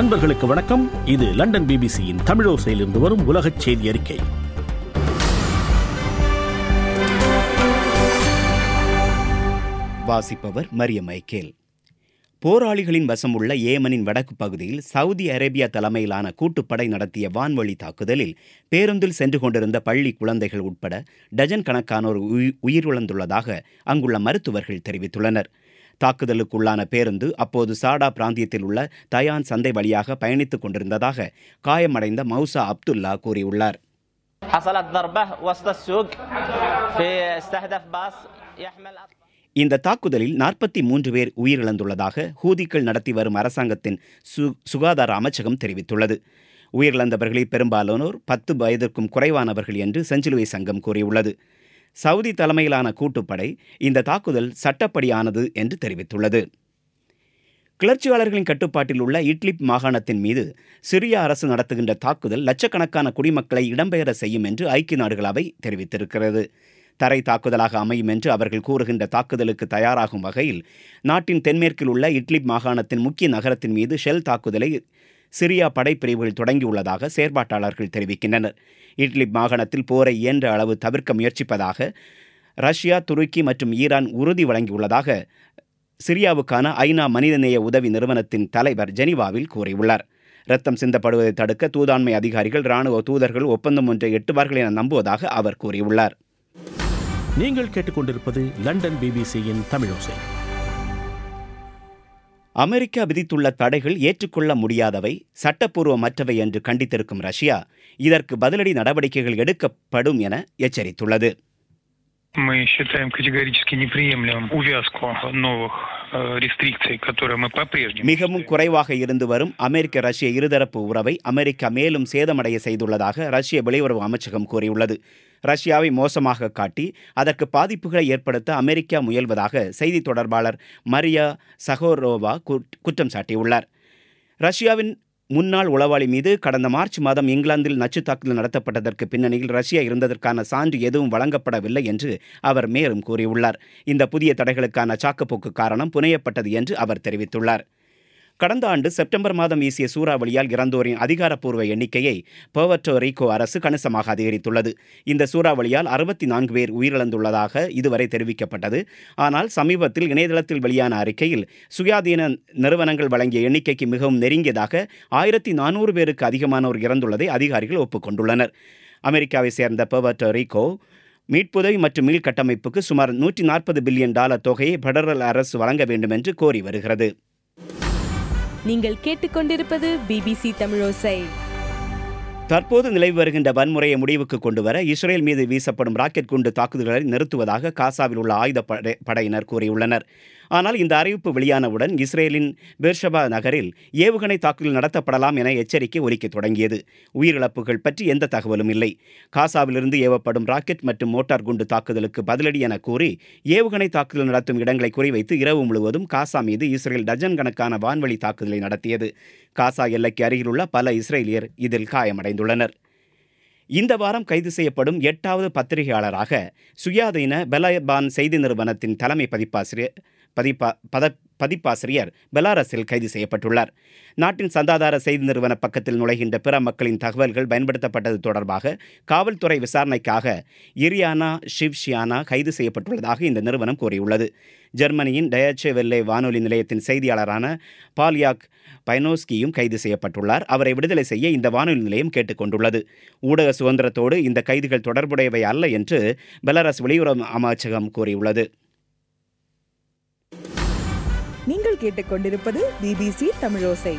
அன்பர்களுக்கு வணக்கம் இது லண்டன் பிபிசியின் தமிழோசையிலிருந்து வரும் உலகச் செய்தி அறிக்கை வாசிப்பவர் மரிய மைக்கேல் போராளிகளின் வசம் உள்ள ஏமனின் வடக்கு பகுதியில் சவுதி அரேபியா தலைமையிலான கூட்டுப்படை நடத்திய வான்வழி தாக்குதலில் பேருந்தில் சென்று கொண்டிருந்த பள்ளி குழந்தைகள் உட்பட டஜன் கணக்கானோர் உயி- உயிரிழந்துள்ளதாக அங்குள்ள மருத்துவர்கள் தெரிவித்துள்ளனர் தாக்குதலுக்குள்ளான பேருந்து அப்போது சாடா பிராந்தியத்தில் உள்ள தயான் சந்தை வழியாக பயணித்துக் கொண்டிருந்ததாக காயமடைந்த மௌசா அப்துல்லா கூறியுள்ளார் حصلت ضربة وسط السوق في استهدف باص يحمل أطفال இந்த தாக்குதலில் நாற்பத்தி மூன்று பேர் உயிரிழந்துள்ளதாக ஹூதிக்கள் நடத்தி வரும் அரசாங்கத்தின் சு சுகாதார அமைச்சகம் தெரிவித்துள்ளது உயிரிழந்தவர்களில் பெரும்பாலானோர் பத்து வயதிற்கும் குறைவானவர்கள் என்று செஞ்சிலுவை சங்கம் கூறியுள்ளது சவுதி தலைமையிலான கூட்டுப்படை இந்த தாக்குதல் சட்டப்படியானது என்று தெரிவித்துள்ளது கிளர்ச்சியாளர்களின் கட்டுப்பாட்டில் உள்ள இட்லிப் மாகாணத்தின் மீது சிரிய அரசு நடத்துகின்ற தாக்குதல் லட்சக்கணக்கான குடிமக்களை இடம்பெயர செய்யும் என்று ஐக்கிய நாடுகள் அவை தெரிவித்திருக்கிறது தரை தாக்குதலாக அமையும் என்று அவர்கள் கூறுகின்ற தாக்குதலுக்கு தயாராகும் வகையில் நாட்டின் தென்மேற்கில் உள்ள இட்லிப் மாகாணத்தின் முக்கிய நகரத்தின் மீது ஷெல் தாக்குதலை சிரியா படைப்பிரிவுகள் தொடங்கியுள்ளதாக செயற்பாட்டாளர்கள் தெரிவிக்கின்றனர் இட்லிப் மாகாணத்தில் போரை இயன்ற அளவு தவிர்க்க முயற்சிப்பதாக ரஷ்யா துருக்கி மற்றும் ஈரான் உறுதி வழங்கியுள்ளதாக சிரியாவுக்கான ஐநா மனிதநேய உதவி நிறுவனத்தின் தலைவர் ஜெனீவாவில் கூறியுள்ளார் ரத்தம் சிந்தப்படுவதை தடுக்க தூதாண்மை அதிகாரிகள் ராணுவ தூதர்கள் ஒப்பந்தம் ஒன்றை எட்டுவார்கள் என நம்புவதாக அவர் கூறியுள்ளார் நீங்கள் கேட்டுக்கொண்டிருப்பது லண்டன் பிபிசியின் தமிழோசை அமெரிக்கா விதித்துள்ள தடைகள் ஏற்றுக்கொள்ள முடியாதவை சட்டப்பூர்வமற்றவை என்று கண்டித்திருக்கும் ரஷ்யா இதற்கு பதிலடி நடவடிக்கைகள் எடுக்கப்படும் என எச்சரித்துள்ளது Мы считаем категорически неприемлемым увязку новых э, рестрикций, которые мы по-прежнему... மிகவும் குறைவாக இருந்து வரும் அமெரிக்க ரஷ்ய இருதரப்பு உறவை அமெரிக்கா மேலும் சேதமடைய செய்துள்ளதாக ரஷ்ய வெளியுறவு அமைச்சகம் கூறியுள்ளது ரஷ்யாவை மோசமாக காட்டி அதற்கு பாதிப்புகளை ஏற்படுத்த அமெரிக்கா முயல்வதாக செய்தி தொடர்பாளர் மரியா சகோரோவா குட்- குற்றம் சாட்டியுள்ளார் ரஷ்யாவின் முன்னாள் உளவாளி மீது கடந்த மார்ச் மாதம் இங்கிலாந்தில் நச்சு தாக்குதல் நடத்தப்பட்டதற்கு பின்னணியில் ரஷ்யா இருந்ததற்கான சான்று எதுவும் வழங்கப்படவில்லை என்று அவர் மேலும் கூறியுள்ளார் இந்த புதிய தடைகளுக்கான சாக்குப்போக்கு காரணம் புனையப்பட்டது என்று அவர் தெரிவித்துள்ளார் கடந்த ஆண்டு செப்டம்பர் மாதம் வீசிய சூறாவளியால் இறந்தோரின் அதிகாரப்பூர்வ எண்ணிக்கையை பர்வட்டோ ரீகோ அரசு கணிசமாக அதிகரித்துள்ளது இந்த சூறாவளியால் அறுபத்தி நான்கு பேர் உயிரிழந்துள்ளதாக இதுவரை தெரிவிக்கப்பட்டது ஆனால் சமீபத்தில் இணையதளத்தில் வெளியான அறிக்கையில் சுயாதீன நிறுவனங்கள் வழங்கிய எண்ணிக்கைக்கு மிகவும் நெருங்கியதாக ஆயிரத்தி நானூறு பேருக்கு அதிகமானோர் இறந்துள்ளதை அதிகாரிகள் ஒப்புக்கொண்டுள்ளனர் அமெரிக்காவை சேர்ந்த பர்வட்டோ ரீகோ மீட்புதவி மற்றும் மீள்கட்டமைப்புக்கு சுமார் நூற்றி நாற்பது பில்லியன் டாலர் தொகையை பெடரல் அரசு வழங்க வேண்டும் என்று கோரி வருகிறது நீங்கள் கேட்டுக்கொண்டிருப்பது பிபிசி தமிழோசை தற்போது நிலவி வருகின்ற வன்முறையை முடிவுக்கு கொண்டுவர இஸ்ரேல் மீது வீசப்படும் ராக்கெட் குண்டு தாக்குதல்களை நிறுத்துவதாக காசாவில் உள்ள ஆயுத படை படையினர் கூறியுள்ளனர் ஆனால் இந்த அறிவிப்பு வெளியானவுடன் இஸ்ரேலின் பெர்ஷபா நகரில் ஏவுகணை தாக்குதல் நடத்தப்படலாம் என எச்சரிக்கை ஒலிக்கத் தொடங்கியது உயிரிழப்புகள் பற்றி எந்த தகவலும் இல்லை காசாவிலிருந்து ஏவப்படும் ராக்கெட் மற்றும் மோட்டார் குண்டு தாக்குதலுக்கு பதிலடி என கூறி ஏவுகணை தாக்குதல் நடத்தும் இடங்களை குறிவைத்து இரவு முழுவதும் காசா மீது இஸ்ரேல் டஜன் கணக்கான வான்வழி தாக்குதலை நடத்தியது காசா எல்லைக்கு அருகிலுள்ள பல இஸ்ரேலியர் இதில் காயமடைந்துள்ளனர் இந்த வாரம் கைது செய்யப்படும் எட்டாவது பத்திரிகையாளராக சுயாதீன பெலபான் செய்தி நிறுவனத்தின் தலைமை பதிப்பாசிரியர் பதிப்பா பத பதிப்பாசிரியர் பெலாரஸில் கைது செய்யப்பட்டுள்ளார் நாட்டின் சந்தாதார செய்தி நிறுவன பக்கத்தில் நுழைகின்ற பிற மக்களின் தகவல்கள் பயன்படுத்தப்பட்டது தொடர்பாக காவல்துறை விசாரணைக்காக இரியானா ஷிவ்ஷியானா கைது செய்யப்பட்டுள்ளதாக இந்த நிறுவனம் கூறியுள்ளது ஜெர்மனியின் டயச்சே வெல்லே வானொலி நிலையத்தின் செய்தியாளரான பால்யாக் பைனோஸ்கியும் கைது செய்யப்பட்டுள்ளார் அவரை விடுதலை செய்ய இந்த வானொலி நிலையம் கேட்டுக்கொண்டுள்ளது ஊடக சுதந்திரத்தோடு இந்த கைதுகள் தொடர்புடையவை அல்ல என்று பெலாரஸ் வெளியுறவு அமைச்சகம் கூறியுள்ளது நீங்கள் கேட்டுக்கொண்டிருப்பது பிபிசி தமிழோசை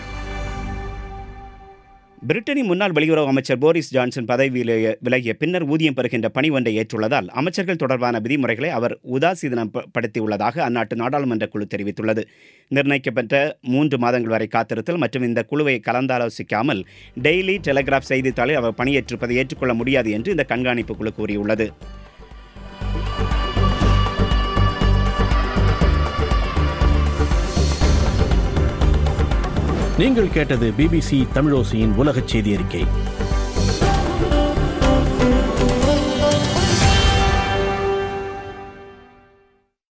பிரிட்டனின் முன்னாள் வெளியுறவு அமைச்சர் போரிஸ் ஜான்சன் பதவியில் விலகிய பின்னர் ஊதியம் பெறுகின்ற பணி ஒன்றை ஏற்றுள்ளதால் அமைச்சர்கள் தொடர்பான விதிமுறைகளை அவர் உதாசீனப்படுத்தியுள்ளதாக அந்நாட்டு நாடாளுமன்ற குழு தெரிவித்துள்ளது நிர்ணயிக்கப்பட்ட மூன்று மாதங்கள் வரை காத்திருத்தல் மற்றும் இந்த குழுவை கலந்தாலோசிக்காமல் டெய்லி டெலிகிராஃப் செய்தித்தாளில் அவர் பணியேற்றிருப்பதை ஏற்றுக்கொள்ள முடியாது என்று இந்த கண்காணிப்பு குழு கூறியுள்ளது நீங்கள் கேட்டது பிபிசி தமிழோசையின் உலகச் செய்தி அறிக்கை